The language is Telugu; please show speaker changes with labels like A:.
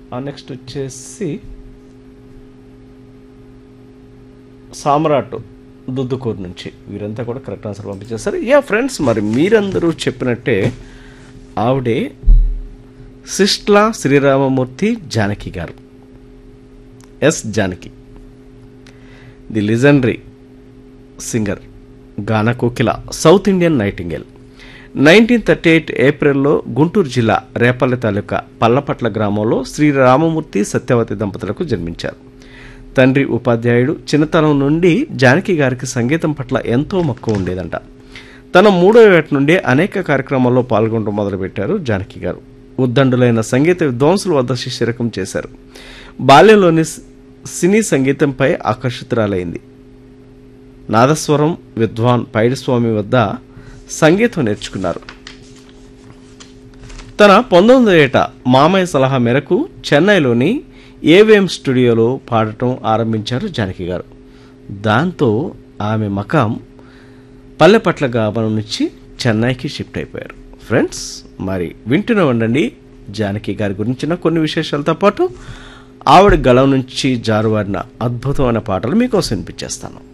A: నెక్స్ట్ వచ్చేసి సామ్రాట్ దుద్దుకూరు నుంచి వీరంతా కూడా కరెక్ట్ ఆన్సర్ పంపించేస్తారు యా ఫ్రెండ్స్ మరి మీరందరూ చెప్పినట్టే ఆవిడే Sistla Sriramamurthy Janaki garu S Janaki the legendary singer గాన కోకిల south Indian nightingale nineteen thirty eight ఏప్రిల్లో గుంటూరు జిల్లా రేపల్లె తాలూకా పల్లపట్ల గ్రామంలో శ్రీ రామమూర్తి సత్యవతి దంపతులకు జన్మించారు తండ్రి ఉపాధ్యాయుడు చిన్నతనం నుండి జానకి గారికి సంగీతం పట్ల ఎంతో మక్కువ ఉండేదంట తన మూడో ఏట నుండి అనేక కార్యక్రమాల్లో పాల్గొనడం మొదలుపెట్టారు జానకి గారు ఉద్దండులైన సంగీత విద్వాంసుల వద్ద శిష్యరకం చేశారు బాల్యంలోని సినీ సంగీతంపై ఆకర్షితురాలైంది నాదస్వరం విద్వాన్ పైడిస్వామి వద్ద సంగీతం నేర్చుకున్నారు తన పంతొమ్మిదో ఏట మామయ్య సలహా మేరకు చెన్నైలోని ఏవిఎం స్టూడియోలో పాడటం ఆరంభించారు జానకి గారు దాంతో ఆమె మకాం పల్లెపట్ల గ్రామం నుంచి చెన్నైకి షిఫ్ట్ అయిపోయారు ఫ్రెండ్స్ మరి వింటూనే ఉండండి జానకి గారి గురించిన కొన్ని విశేషాలతో పాటు ఆవిడ గళం నుంచి జారువారిన అద్భుతమైన పాటలు మీకోసం వినిపించేస్తాను